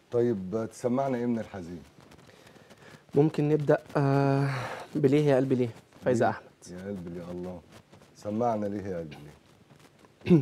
طيب تسمعنا ايه من الحزين ممكن نبدا آه بليه يا قلبي ليه فايزه ليه؟ احمد يا قلبي يا الله سمعنا ليه يا قلبي ليه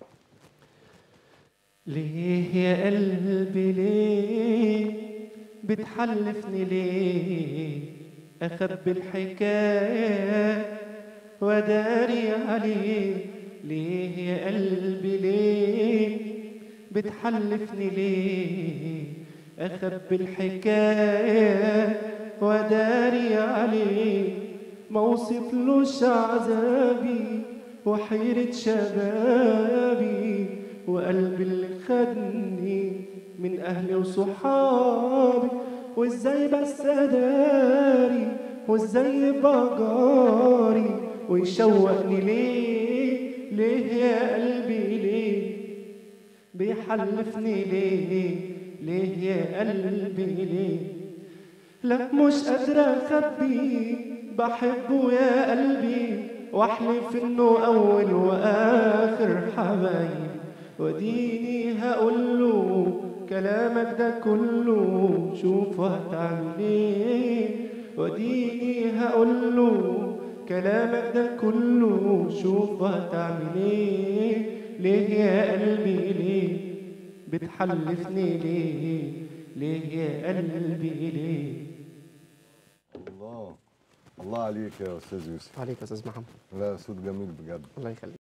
ليه يا قلبي ليه بتحلفني ليه أخبي الحكاية وداري عليه ليه يا قلبي ليه بتحلفني ليه أخبي الحكاية وداري عليه ما وصفلوش عذابي وحيرة شبابي وقلبي اللي خدني من أهلي وصحابي وإزاي بس أداري وإزاي بجاري ويشوقني ليه ليه يا قلبي ليه بيحلفني ليه ليه يا قلبي ليه لا مش قادرة أخبي بحبه يا قلبي واحلف انه اول واخر حبايب وديني هقول له كلامك ده كله شوف هتعمل ايه وديني هقول له كلامك ده كله شوف هتعمل ايه ليه يا قلبي ليه بتحلفني ليه ليه يا قلبي ليه الله الله عليك يا استاذ يوسف عليك يا استاذ محمد لا صوت جميل بجد الله يخليك